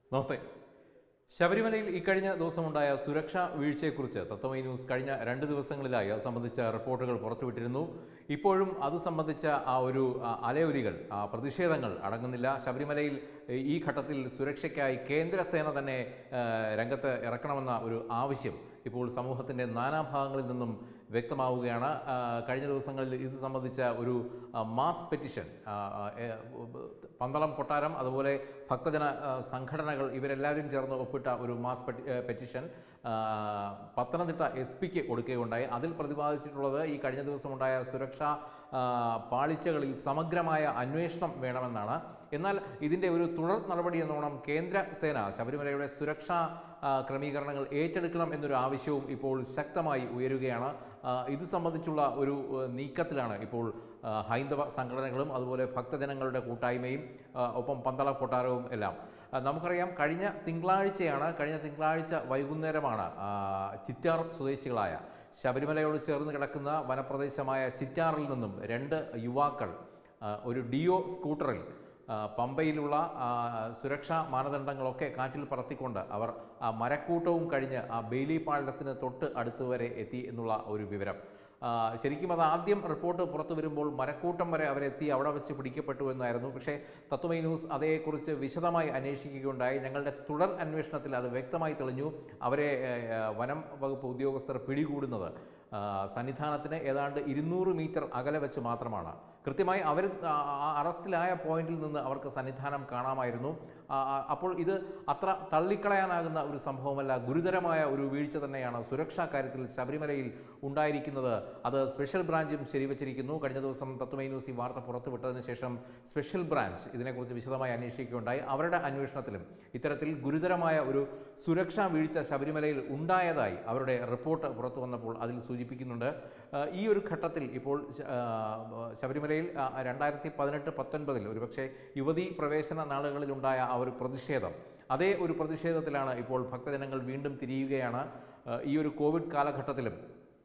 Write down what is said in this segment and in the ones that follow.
നമസ്തേ ശബരിമലയിൽ ഇക്കഴിഞ്ഞ ദിവസമുണ്ടായ സുരക്ഷാ വീഴ്ചയെക്കുറിച്ച് തത്വമൈ ന്യൂസ് കഴിഞ്ഞ രണ്ട് ദിവസങ്ങളിലായി അത് സംബന്ധിച്ച റിപ്പോർട്ടുകൾ പുറത്തുവിട്ടിരുന്നു ഇപ്പോഴും അത് സംബന്ധിച്ച ആ ഒരു ആ, അലയൊലികൾ ആ, പ്രതിഷേധങ്ങൾ അടങ്ങുന്നില്ല ശബരിമലയിൽ ഈ ഘട്ടത്തിൽ സുരക്ഷയ്ക്കായി കേന്ദ്രസേന തന്നെ ആ, രംഗത്ത് ഇറക്കണമെന്ന ഒരു ആവശ്യം ഇപ്പോൾ സമൂഹത്തിൻ്റെ നാനാഭാഗങ്ങളിൽ നിന്നും വ്യക്തമാവുകയാണ് ആ, കഴിഞ്ഞ ദിവസങ്ങളിൽ ഇത് സംബന്ധിച്ച ഒരു ആ, മാസ് പെറ്റിഷൻ ആ, ആ, ഏ, പന്തളം കൊട്ടാരം അതുപോലെ ഭക്തജന ആ, സംഘടനകൾ ഇവരെല്ലാവരും ചേർന്ന് ഒപ്പിട്ട ഒരു മാസ് പെറ്റി ഏ, പെറ്റിഷൻ ആ, പത്തനംതിട്ട എസ് പിക്ക് കൊടുക്കുകയുണ്ടായി അതിൽ പ്രതിപാദിച്ചിട്ടുള്ളത് ഈ കഴിഞ്ഞ ദിവസമുണ്ടായ സുരക്ഷാ ആ, പാളിച്ചകളിൽ സമഗ്രമായ അന്വേഷണം വേണമെന്നാണ് എന്നാൽ ഇതിൻ്റെ ഒരു തുടർ നടപടി എന്നോണം കേന്ദ്ര സേന ശബരിമലയുടെ സുരക്ഷാ ആ, ക്രമീകരണങ്ങൾ ഏറ്റെടുക്കണം എന്നൊരു ആവശ്യവും ഇപ്പോൾ ശക്തമായി ഉയരുകയാണ് ആ, ഇത് സംബന്ധിച്ചുള്ള ഒരു ഏഹ്, നീക്കത്തിലാണ് ഇപ്പോൾ ആ, ഹൈന്ദവ സംഘടനകളും അതുപോലെ ഭക്തജനങ്ങളുടെ കൂട്ടായ്മയും ആ, ഒപ്പം പന്തള കൊട്ടാരവും എല്ലാം ആ, നമുക്കറിയാം കഴിഞ്ഞ തിങ്കളാഴ്ചയാണ് കഴിഞ്ഞ തിങ്കളാഴ്ച വൈകുന്നേരമാണ് ആ, ചിറ്റാർ സ്വദേശികളായ ശബരിമലയോട് ചേർന്ന് കിടക്കുന്ന വനപ്രദേശമായ ചിറ്റാറിൽ നിന്നും രണ്ട് യുവാക്കൾ ആ, ഒരു ഡിയോ സ്കൂട്ടറിൽ ആ, പമ്പയിലുള്ള ആ, സുരക്ഷാ മാനദണ്ഡങ്ങളൊക്കെ കാറ്റിൽ പറത്തിക്കൊണ്ട് അവർ ആ മരക്കൂട്ടവും കഴിഞ്ഞ് ആ ബെയിലി പാളയത്തിന് തൊട്ട് അടുത്ത് വരെ എത്തി എന്നുള്ള ഒരു വിവരം ആ, ശരിക്കും അത് ആദ്യം റിപ്പോർട്ട് പുറത്തു വരുമ്പോൾ മരക്കൂട്ടം വരെ അവരെത്തി അവിടെ വെച്ച് പിടിക്കപ്പെട്ടു എന്നായിരുന്നു പക്ഷേ തത്വമൈ ന്യൂസ് അതേക്കുറിച്ച് വിശദമായി അന്വേഷിക്കുകയുണ്ടായി ഞങ്ങളുടെ തുടർ അന്വേഷണത്തിൽ അത് വ്യക്തമായി തെളിഞ്ഞു അവരെ ഏ, വനം വകുപ്പ് ഉദ്യോഗസ്ഥർ പിടികൂടുന്നത് ആ, സന്നിധാനത്തിന് ഏതാണ്ട് ഇരുന്നൂറ് മീറ്റർ അകലെ വെച്ച് മാത്രമാണ് കൃത്യമായി അവർ ആ, ആ അറസ്റ്റിലായ പോയിന്റിൽ നിന്ന് അവർക്ക് സന്നിധാനം കാണാമായിരുന്നു ആ, ആ, അപ്പോൾ ഇത് അത്ര തള്ളിക്കളയാനാകുന്ന ഒരു സംഭവമല്ല ഗുരുതരമായ ഒരു വീഴ്ച തന്നെയാണ് സുരക്ഷാ കാര്യത്തിൽ ശബരിമലയിൽ ഉണ്ടായിരിക്കുന്നത് അത് സ്പെഷ്യൽ ബ്രാഞ്ചും ശരിവച്ചിരിക്കുന്നു കഴിഞ്ഞ ദിവസം തത്വമൈ ന്യൂസ് ഈ വാർത്ത പുറത്തുവിട്ടതിന് ശേഷം സ്പെഷ്യൽ ബ്രാഞ്ച് ഇതിനെക്കുറിച്ച് വിശദമായി അന്വേഷിക്കുകയുണ്ടായി അവരുടെ അന്വേഷണത്തിലും ഇത്തരത്തിൽ ഗുരുതരമായ ഒരു സുരക്ഷാ വീഴ്ച ശബരിമലയിൽ ഉണ്ടായതായി അവരുടെ റിപ്പോർട്ട് പുറത്തു വന്നപ്പോൾ അതിൽ സൂചിപ്പിക്കുന്നുണ്ട് ആ, ഈ ഒരു ഘട്ടത്തിൽ ഇപ്പോൾ ശ- ആ, ശബരിമലയിൽ ആ, രണ്ടായിരത്തി പതിനെട്ട് പത്തൊൻപതിൽ ഒരുപക്ഷെ യുവതീ പ്രവേശന നാളുകളിലുണ്ടായ ആ ഒരു പ്രതിഷേധം അതേ ഒരു പ്രതിഷേധത്തിലാണ് ഇപ്പോൾ ഭക്തജനങ്ങൾ വീണ്ടും തിരിയുകയാണ് ആ, ഈ ഒരു കോവിഡ് കാലഘട്ടത്തിലും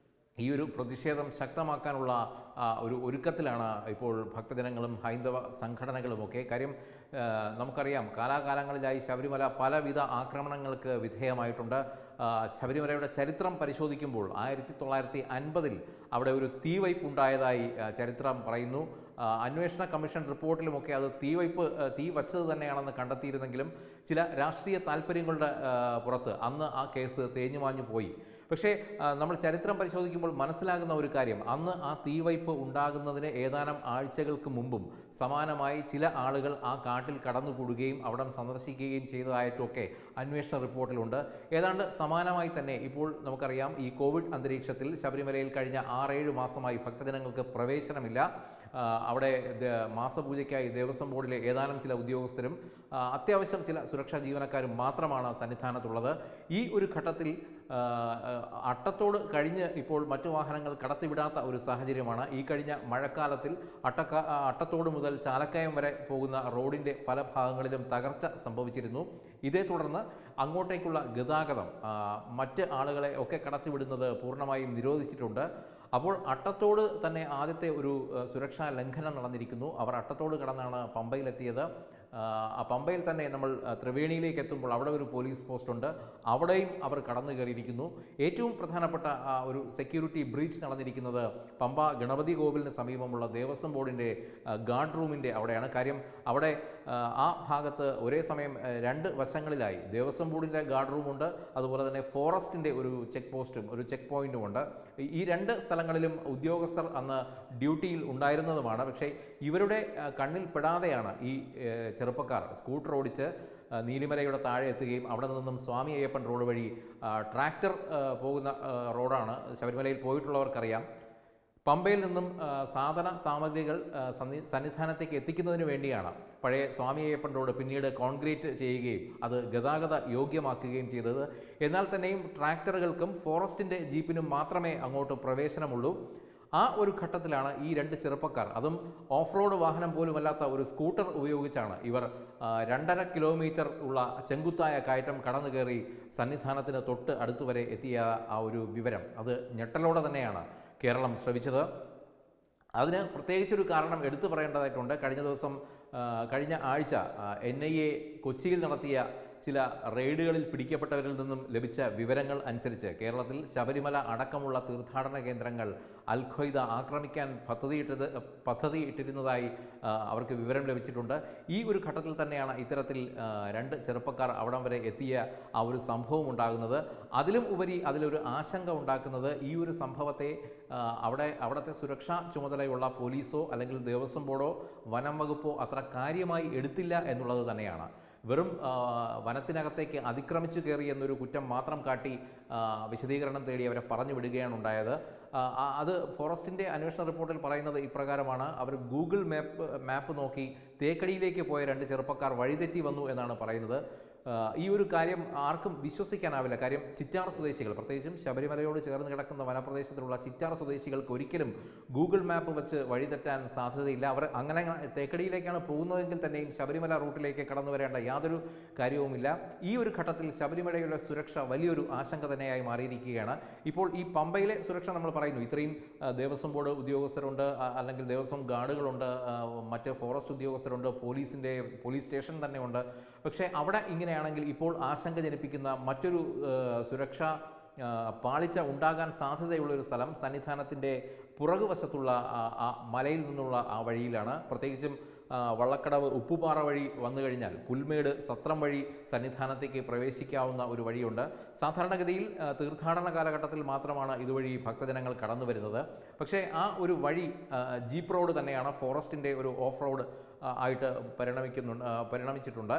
ഈ ഒരു പ്രതിഷേധം ശക്തമാക്കാനുള്ള ആ, ഒരു ഒരുക്കത്തിലാണ് ഇപ്പോൾ ഭക്തജനങ്ങളും ഹൈന്ദവ സംഘടനകളുമൊക്കെ കാര്യം ആ, നമുക്കറിയാം കാലാകാലങ്ങളിലായി ശബരിമല പലവിധ ആക്രമണങ്ങൾക്ക് വിധേയമായിട്ടുണ്ട് ആ, ശബരിമലയുടെ ചരിത്രം പരിശോധിക്കുമ്പോൾ ആയിരത്തി തൊള്ളായിരത്തി അൻപതിൽ അവിടെ ഒരു തീവയ്പ് ഉണ്ടായതായി ആ, ചരിത്രം പറയുന്നു ആ, അന്വേഷണ കമ്മീഷൻ റിപ്പോർട്ടിലുമൊക്കെ അത് തീവയ്പ് ആ, തീ വച്ചത് തന്നെയാണെന്ന് കണ്ടെത്തിയിരുന്നെങ്കിലും ചില രാഷ്ട്രീയ താല്പര്യങ്ങളുടെ ആ, പുറത്ത് അന്ന് ആ കേസ് തേഞ്ഞുമാഞ്ഞു പോയി പക്ഷേ ആ, നമ്മൾ ചരിത്രം പരിശോധിക്കുമ്പോൾ മനസ്സിലാകുന്ന ഒരു കാര്യം അന്ന് ആ തീവയ്പ് ഉണ്ടാകുന്നതിന് ഏതാനും ആഴ്ചകൾക്ക് മുമ്പും സമാനമായി ചില ആളുകൾ ആ കാട്ടിൽ കടന്നുകൂടുകയും അവിടം സന്ദർശിക്കുകയും ചെയ്തതായിട്ടൊക്കെ അന്വേഷണ റിപ്പോർട്ടിലുണ്ട് ഏതാണ്ട് സമാനമായി തന്നെ ഇപ്പോൾ നമുക്കറിയാം ഈ കോവിഡ് അന്തരീക്ഷത്തിൽ ശബരിമലയിൽ കഴിഞ്ഞ ആറേഴ് മാസമായി ഭക്തജനങ്ങൾക്ക് പ്രവേശനമില്ല ആ, അവിടെ ദ- മാസപൂജയ്ക്കായി ദേവസ്വം ബോർഡിലെ ഏതാനും ചില ഉദ്യോഗസ്ഥരും ആ, അത്യാവശ്യം ചില സുരക്ഷാ ജീവനക്കാരും മാത്രമാണ് സന്നിധാനത്തുള്ളത് ഈ ഒരു ഘട്ടത്തിൽ ആ, ആ, അട്ടത്തോട് കഴിഞ്ഞ് ഇപ്പോൾ മറ്റു വാഹനങ്ങൾ കടത്തിവിടാത്ത ഒരു സാഹചര്യമാണ് ഈ കഴിഞ്ഞ മഴക്കാലത്തിൽ അട്ടക്ക ആ, അട്ടത്തോട് മുതൽ ചാലക്കയം വരെ പോകുന്ന റോഡിൻ്റെ പല ഭാഗങ്ങളിലും തകർച്ച സംഭവിച്ചിരുന്നു ഇതേ തുടർന്ന് അങ്ങോട്ടേക്കുള്ള ഗതാഗതം ആ, മറ്റ് ആളുകളെ ഒക്കെ കടത്തിവിടുന്നത് പൂർണ്ണമായും നിരോധിച്ചിട്ടുണ്ട് അപ്പോൾ അട്ടത്തോട് തന്നെ ആദ്യത്തെ ഒരു ആ, സുരക്ഷാ ലംഘനം നടന്നിരിക്കുന്നു അവർ അട്ടത്തോട് കടന്നാണ് പമ്പയിലെത്തിയത് ആ, ആ പമ്പയിൽ തന്നെ നമ്മൾ ആ, ത്രിവേണിയിലേക്ക് എത്തുമ്പോൾ അവിടെ ഒരു പോലീസ് പോസ്റ്റുണ്ട് അവിടെയും അവർ കടന്നു കയറിയിരിക്കുന്നു ഏറ്റവും പ്രധാനപ്പെട്ട ആ ഒരു സെക്യൂരിറ്റി ബ്രീച്ച് നടന്നിരിക്കുന്നത് പമ്പ ഗണപതി കോവിലിന് സമീപമുള്ള ദേവസ്വം ബോർഡിൻ്റെ ആ, ഗാർഡ് റൂമിൻ്റെ അവിടെയാണ് കാര്യം അവിടെ ആ, ആ ഭാഗത്ത് ഒരേ സമയം ആ, രണ്ട് വശങ്ങളിലായി ദേവസ്വം ബോർഡിൻ്റെ ഗാർഡ് റൂമുണ്ട് അതുപോലെ തന്നെ ഫോറസ്റ്റിൻ്റെ ഒരു ചെക്ക് പോസ്റ്റും ഒരു ചെക്ക് പോയിന്റും ഉണ്ട് ഈ- ഈ രണ്ട് സ്ഥലങ്ങളിലും ഉദ്യോഗസ്ഥർ അന്ന് ഡ്യൂട്ടിയിൽ ഉണ്ടായിരുന്നതുമാണ് പക്ഷേ ഇവരുടെ ആ, കണ്ണിൽ പെടാതെയാണ് ഈ ഏ, ചെറുപ്പക്കാർ സ്കൂട്ടർ ഓടിച്ച് ആ, നീലിമലയുടെ താഴെ എത്തുകയും അവിടെ നിന്നും സ്വാമി അയ്യപ്പൻ റോഡ് വഴി ആ, ട്രാക്ടർ ആ, പോകുന്ന ആ, റോഡാണ് ശബരിമലയിൽ പോയിട്ടുള്ളവർക്കറിയാം പമ്പയിൽ നിന്നും ആ, സാധന സാമഗ്രികൾ ആ, സന്നി- സന്നിധാനത്തേക്ക് എത്തിക്കുന്നതിന് വേണ്ടിയാണ് പഴയ സ്വാമി അയ്യപ്പൻ റോഡ് പിന്നീട് കോൺക്രീറ്റ് ചെയ്യുകയും അത് ഗതാഗത യോഗ്യമാക്കുകയും ചെയ്തത് എന്നാൽ തന്നെയും ട്രാക്ടറുകൾക്കും ഫോറസ്റ്റിൻ്റെ ജീപ്പിനും മാത്രമേ അങ്ങോട്ട് പ്രവേശനമുള്ളൂ ആ ഒരു ഘട്ടത്തിലാണ് ഈ രണ്ട് ചെറുപ്പക്കാർ അതും ഓഫ് റോഡ് വാഹനം പോലുമല്ലാത്ത ഒരു സ്കൂട്ടർ ഉപയോഗിച്ചാണ് ഇവർ ആ, രണ്ടര കിലോമീറ്റർ ഉള്ള ചെങ്കുത്തായ കയറ്റം കടന്നു കയറി സന്നിധാനത്തിന് തൊട്ട് അടുത്തുവരെ എത്തിയ ആ ഒരു വിവരം അത് ഞെട്ടലോടെ തന്നെയാണ് കേരളം ശ്രവിച്ചത് അതിന് പ്രത്യേകിച്ചൊരു കാരണം എടുത്തു പറയേണ്ടതായിട്ടുണ്ട് കഴിഞ്ഞ ദിവസം ആ, കഴിഞ്ഞ ആഴ്ച എൻ ഐ എ കൊച്ചിയിൽ നടത്തിയ ചില റെയ്ഡുകളിൽ പിടിക്കപ്പെട്ടവരിൽ നിന്നും ലഭിച്ച വിവരങ്ങൾ അനുസരിച്ച് കേരളത്തിൽ ശബരിമല അടക്കമുള്ള തീർത്ഥാടന കേന്ദ്രങ്ങൾ അൽ ഖ്വയ്ദ ആക്രമിക്കാൻ പദ്ധതിയിട്ടത് പദ്ധതിയിട്ടിരുന്നതായി ആ, അവർക്ക് വിവരം ലഭിച്ചിട്ടുണ്ട് ഈ ഒരു ഘട്ടത്തിൽ തന്നെയാണ് ഇത്തരത്തിൽ ആ, രണ്ട് ചെറുപ്പക്കാർ അവിടം വരെ എത്തിയ ആ ഒരു സംഭവം ഉണ്ടാകുന്നത് അതിലും ഉപരി അതിലൊരു ആശങ്ക ഉണ്ടാക്കുന്നത് ഈ ഒരു സംഭവത്തെ ആ, അവിടെ അവിടുത്തെ സുരക്ഷാ ചുമതലയുള്ള പോലീസോ അല്ലെങ്കിൽ ദേവസ്വം ബോർഡോ വനം വകുപ്പോ അത്ര കാര്യമായി എടുത്തില്ല എന്നുള്ളത് തന്നെയാണ് വെറും ആ, വനത്തിനകത്തേക്ക് അതിക്രമിച്ചു കയറി എന്നൊരു കുറ്റം മാത്രം കാട്ടി ആ, വിശദീകരണം തേടി അവരെ പറഞ്ഞു വിടുകയാണ് ഉണ്ടായത് ആ, ആ, അത് ഫോറസ്റ്റിൻ്റെ അന്വേഷണ റിപ്പോർട്ടിൽ പറയുന്നത് ഇപ്രകാരമാണ് അവർ ഗൂഗിൾ മാപ്പ് മാപ്പ് നോക്കി തേക്കടിയിലേക്ക് പോയ രണ്ട് ചെറുപ്പക്കാർ വഴിതെറ്റി വന്നു എന്നാണ് പറയുന്നത് ആ, ഈ ഒരു കാര്യം ആർക്കും വിശ്വസിക്കാനാവില്ല കാര്യം ചിറ്റാർ സ്വദേശികൾ പ്രത്യേകിച്ചും ശബരിമലയോട് ചേർന്ന് കിടക്കുന്ന വനപ്രദേശത്തിലുള്ള ചിറ്റാർ സ്വദേശികൾക്ക് ഒരിക്കലും ഗൂഗിൾ മാപ്പ് വെച്ച് വഴിതെറ്റാൻ സാധ്യതയില്ല അവർ അങ്ങനെ തേക്കടിയിലേക്കാണ് പോകുന്നതെങ്കിൽ തന്നെയും ശബരിമല റൂട്ടിലേക്ക് കടന്നു വരേണ്ട യാതൊരു കാര്യവുമില്ല ഈ ഒരു ഘട്ടത്തിൽ ശബരിമലയുടെ സുരക്ഷ വലിയൊരു ആശങ്ക തന്നെയായി മാറിയിരിക്കുകയാണ് ഇപ്പോൾ ഈ പമ്പയിലെ സുരക്ഷ നമ്മൾ പറയുന്നു ഇത്രയും ആ, ദേവസ്വം ബോർഡ് ഉദ്യോഗസ്ഥരുണ്ട് ആ, അല്ലെങ്കിൽ ദേവസ്വം ഗാർഡുകളുണ്ട് ആ, മറ്റ് ഫോറസ്റ്റ് ഉദ്യോഗസ്ഥരുണ്ട് പോലീസിൻ്റെ പോലീസ് സ്റ്റേഷൻ തന്നെ ഉണ്ട് പക്ഷേ അവിടെ ഇങ്ങനെയാണെങ്കിൽ ഇപ്പോൾ ആശങ്ക ജനിപ്പിക്കുന്ന മറ്റൊരു ആ, സുരക്ഷാ ആ, പാളിച്ച ഉണ്ടാകാൻ സാധ്യതയുള്ള ഒരു സ്ഥലം സന്നിധാനത്തിൻ്റെ പുറകുവശത്തുള്ള ആ, ആ മലയിൽ നിന്നുള്ള ആ വഴിയിലാണ് പ്രത്യേകിച്ചും ആ, വള്ളക്കടവ് ഉപ്പുപാറ വഴി വന്നു കഴിഞ്ഞാൽ പുൽമേട് സത്രം വഴി സന്നിധാനത്തേക്ക് പ്രവേശിക്കാവുന്ന ഒരു വഴിയുണ്ട് സാധാരണഗതിയിൽ ആ, തീർത്ഥാടന കാലഘട്ടത്തിൽ മാത്രമാണ് ഇതുവഴി ഭക്തജനങ്ങൾ കടന്നു വരുന്നത് പക്ഷേ ആ ഒരു വഴി ആ, ജീപ്പ് റോഡ് തന്നെയാണ് ഫോറസ്റ്റിൻ്റെ ഒരു ഓഫ് റോഡ് ആ, ആയിട്ട് പരിണമിക്കുന്നുണ്ട് ആ, പരിണമിച്ചിട്ടുണ്ട്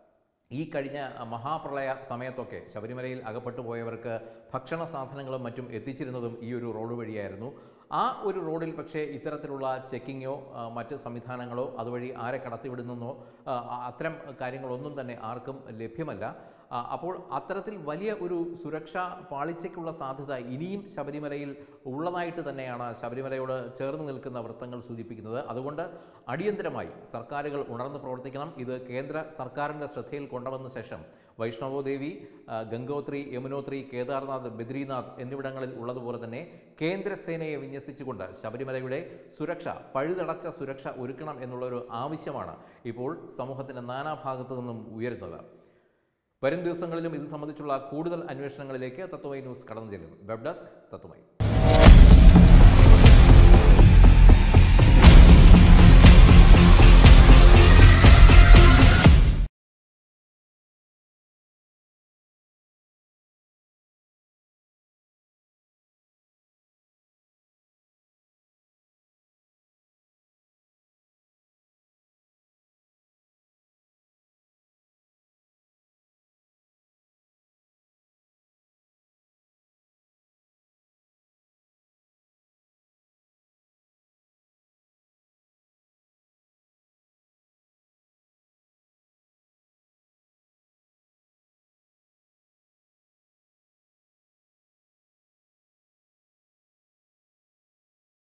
ഈ കഴിഞ്ഞ മഹാപ്രളയ സമയത്തൊക്കെ ശബരിമലയിൽ അകപ്പെട്ടു പോയവർക്ക് ഭക്ഷണ സാധനങ്ങളും മറ്റും എത്തിച്ചിരുന്നതും ഈ ഒരു റോഡ് വഴിയായിരുന്നു ആ ഒരു റോഡിൽ പക്ഷേ ഇത്തരത്തിലുള്ള ചെക്കിങ്ങോ ആ, മറ്റ് സംവിധാനങ്ങളോ അതുവഴി ആരെ കടത്തിവിടുന്നെന്നോ ആ, അത്തരം കാര്യങ്ങളൊന്നും തന്നെ ആർക്കും ലഭ്യമല്ല ആ, അപ്പോൾ അത്തരത്തിൽ വലിയ ഒരു സുരക്ഷാ പാളിച്ചയ്ക്കുള്ള സാധ്യത ഇനിയും ശബരിമലയിൽ ഉള്ളതായിട്ട് തന്നെയാണ് ശബരിമലയോട് ചേർന്ന് നിൽക്കുന്ന വൃത്തങ്ങൾ സൂചിപ്പിക്കുന്നത് അതുകൊണ്ട് അടിയന്തരമായി സർക്കാരുകൾ ഉണർന്ന് പ്രവർത്തിക്കണം ഇത് കേന്ദ്ര സർക്കാരിൻ്റെ ശ്രദ്ധയിൽ കൊണ്ടുവന്ന ശേഷം വൈഷ്ണവോദേവി ആ, ഗംഗോത്രി യമുനോത്രി കേദാർനാഥ് ബദ്രീനാഥ് എന്നിവിടങ്ങളിൽ ഉള്ളതുപോലെ തന്നെ കേന്ദ്രസേനയെ വിന്യസിച്ചുകൊണ്ട് ശബരിമലയുടെ സുരക്ഷ പഴുതടച്ച സുരക്ഷ ഒരുക്കണം എന്നുള്ളൊരു ആവശ്യമാണ് ഇപ്പോൾ സമൂഹത്തിൻ്റെ നാനാഭാഗത്തു നിന്നും ഉയരുന്നത് വരും ദിവസങ്ങളിലും ഇത് സംബന്ധിച്ചുള്ള കൂടുതൽ അന്വേഷണങ്ങളിലേക്ക് തത്വമൈ ന്യൂസ് കടന്നു ചെല്ലും വെബ് ഡെസ്ക് തത്വമൈ